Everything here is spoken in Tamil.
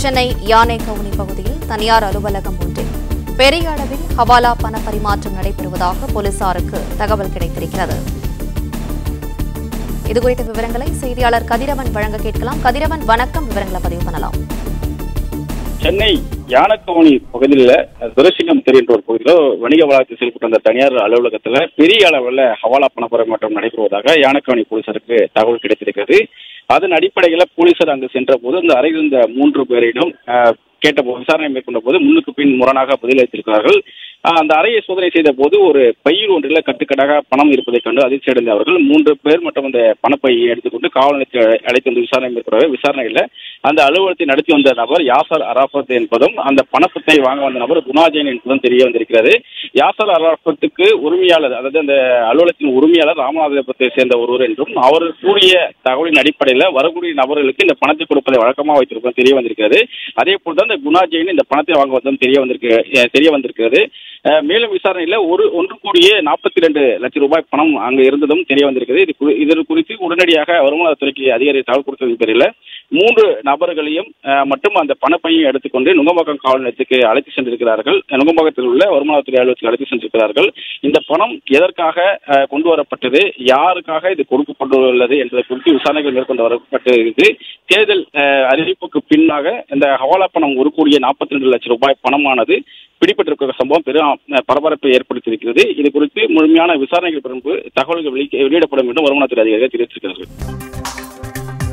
சென்னை யானை கவுனி பகுதியில் தனியார் அலுவலகம் ஒன்றில் பெரிய அளவில் ஹவாலா பண பரிமாற்றம் நடைபெறுவதாக போலீசாருக்கு தகவல் கிடைத்திருக்கிறது இதுகுறித்த விவரங்களை செய்தியாளர் கதிரவன் வழங்க கேட்கலாம் கதிரவன் வணக்கம் விவரங்களை பதிவு பண்ணலாம் சென்னை யானக்கவுனி பகுதியில் துரசிங்கம் தெரிகின்ற ஒரு பகுதியில் வணிக வளாகத்தில் செயல்பட்ட அந்த தனியார் அலுவலகத்தில் பெரிய அளவில் ஹவாலா பண பரிமாற்றம் நடைபெறுவதாக யானக்கவுனி போலீசாருக்கு தகவல் கிடைத்திருக்கிறது அதன் அடிப்படையில் போலீசார் அங்கு சென்ற போது அந்த அறையில் இருந்த மூன்று பேரிடம் அஹ், கேட்டபோது விசாரணை மேற்கொண்ட போது முன்னுக்கு பின் முரணாக பதிலளித்திருக்கிறார்கள் அஹ், அந்த அறையை சோதனை செய்த போது ஒரு பையில் ஒன்றில் கட்டுக்கட்டாக பணம் இருப்பதைக் கண்டு அதிர்ச்சி அடைந்த அவர்கள் மூன்று பேர் மற்றும் அந்த பணப்பையை எடுத்துக்கொண்டு காவல் நிலையத்தில் அழைத்து வந்து விசாரணை மேற்கொள்ள விசாரணையில் அந்த அலுவலகத்தை நடத்தி வந்த நபர் யாசர் அராஃபத் என்பதும் அந்த பணப்பத்தை வாங்க வந்த நபர் குணாஜெயின் என்பதும் தெரிய வந்திருக்கிறது யாசர் அராஃபத்துக்கு உரிமையாளர் அதாவது அந்த அலுவலகத்தின் உரிமையாளர் ராமநாதபுரத்தை சேர்ந்த ஒருவர் என்றும் அவர் கூறிய தகவலின் அடிப்படையில் வரக்கூடிய நபர்களுக்கு இந்த பணத்தை கொடுப்பதை வழக்கமாக வைத்திருப்பதும் தெரிய வந்திருக்கிறது அதே போல் தான் இந்த குணாஜெயின் இந்த பணத்தை வாங்க வந்ததும் தெரிய வந்திருக்கு அஹ் தெரிய வந்திருக்கிறது அஹ் மேலும் விசாரணையில் ஒரு ஒன்று கோடியே நாற்பத்தி ரெண்டு லட்சம் ரூபாய் பணம் அங்கு இருந்ததும் தெரிய வந்திருக்கிறது இது குறி- இது குறித்து உடனடியாக வருமானத்துறைக்கு அதிகாரி தகவல் கொடுத்ததன் பேரில் மூன்று நபர்களையும் அஹ், மற்றும் அந்த பணப்பையும் எடுத்துக்கொண்டு நுங்கம்பாக்கம் காவல் நிலையத்துக்கு அழைத்து சென்றிருக்கிறார்கள் நுங்கம்பாக்கத்தில் உள்ள வருமானத்துறை அலுவலகத்துக்கு அழைத்து சென்றிருக்கிறார்கள் இந்த பணம் எதற்காக அஹ், கொண்டு வரப்பட்டது யாருக்காக இது கொடுக்கப்பட்டுள்ளது என்பது குறித்து விசாரணைகள் மேற்கொண்டு வரப்பட்டிருக்கு தேர்தல் அஹ், அறிவிப்புக்கு பின்னாக இந்த ஹவாலா பணம் ஒரு கோடியே நாற்பத்தி ரெண்டு லட்சம் ரூபாய் பணமானது பிடிபட்டிருக்கிற சம்பவம் பெரும் அஹ், பரபரப்பை ஏற்படுத்தியிருக்கிறது இது குறித்து முழுமையான விசாரணைகள் பிறகு தகவல்கள் வெளி- வெளியிடப்படும் என்று வருமானத்துறை அதிகாரிகள் தெரிவித்திருக்கிறார்கள்